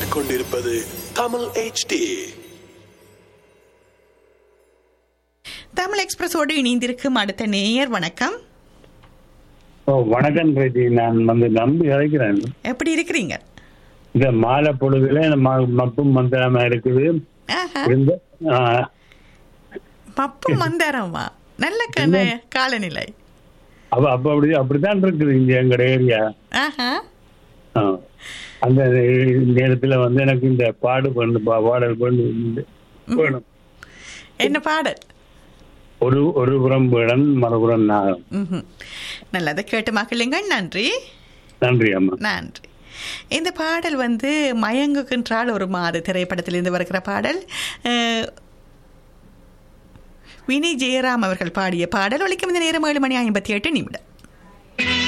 கேட்டுக்கொண்டிருப்பது தமிழ் HD தமிழ் எக்ஸ்பிரஸோடு இணைந்திருக்கும் அடுத்த நேயர் வணக்கம் ஓ வணக்கம் ரெஜி நான் வந்து நம்பி அழைக்கிறேன் எப்படி இருக்கிறீங்க இந்த மாலை பொழுதுல ம- மப்பும் மந்திரமா இருக்குது ஆஹா, இருந்த ஆ, பப்பு மந்தாரமா நல்ல கண்ண காலநிலை அப்ப அப்ப அப்படி அப்படித்தான் இருக்குது இங்க எங்கட ஏரியா ஆஹா ஆ. அந்த நேரத்துல வந்து எனக்கு இந்த பாடு பண்ணு பா- பாடல் பண்ணு வேணும் என்ன பாடல் ஒரு ஒரு புறம் வேடன் மறுபுறம் நாகம் ம்ஹும். நல்லதை கேட்டு மகிழுங்க நன்றி நன்றி அம்மா நன்றி இந்த பாடல் வந்து மயங்குகின்றால் ஒரு மாறு திரைப்படத்திலிருந்து வருகிற பாடல் அஹ், வினய் ஜெயராம் அவர்கள் பாடிய பாடல் ஒலிக்கும் இந்த நேரம் ஏழு மணி ஐம்பத்தி எட்டு நிமிடம்